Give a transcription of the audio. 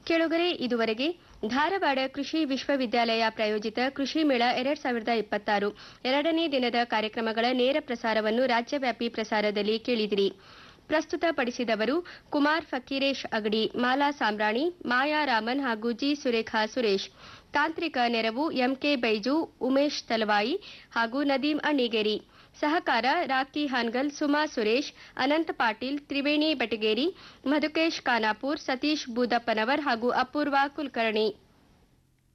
ಕೆಳಗರೆ ಇದುವರೆಗೆ ಧಾರವಾಡ ಕೃಷಿ ವಿಶ್ವವಿದ್ಯಾಲಯ ಪ್ರಾಯೋಜಿತ ಕೃಷಿ ಮೇಳ ಎರಡ್ ಸಾವಿರದ ಇಪ್ಪತ್ತಾರು ಎರಡನೇ ದಿನದ ಕಾರ್ಯಕ್ರಮಗಳ ನೇರ ಪ್ರಸಾರವನ್ನು ರಾಜ್ಯವ್ಯಾಪಿ ಪ್ರಸಾರದಲ್ಲಿ ಕೇಳಿದಿರಿ ಪ್ರಸ್ತುತಪಡಿಸಿದವರು ಕುಮಾರ್ ಫಕೀರೇಶ್ ಅಗಡಿ ಮಾಲಾ ಸಾಮ್ರಾಣಿ ಮಾಯಾ ರಾಮನ್ ಹಾಗೂ ಜಿ ಸುರೇಖಾ ಸುರೇಶ್ ತಾಂತ್ರಿಕ ನೆರವು ಎಂಕೆ ಬೈಜು ಉಮೇಶ್ ತಲವಾಯಿ ಹಾಗೂ ನದೀಂ ಅಣ್ಣಿಗೇರಿ ಸಹಕಾರ ರಾಕಿ ಹಾನ್ಗಲ್ ಸುಮಾ ಸುರೇಶ್ ಅನಂತ್ ಪಾಟೀಲ್ ತ್ರಿವೇಣಿ ಬೆಟಗೇರಿ ಮಧುಕೇಶ್ ಖಾನಾಪುರ್ ಸತೀಶ್ ಬೂದಪ್ಪನವರ್ ಹಾಗೂ ಅಪೂರ್ವ ಕುಲಕರ್ಣಿ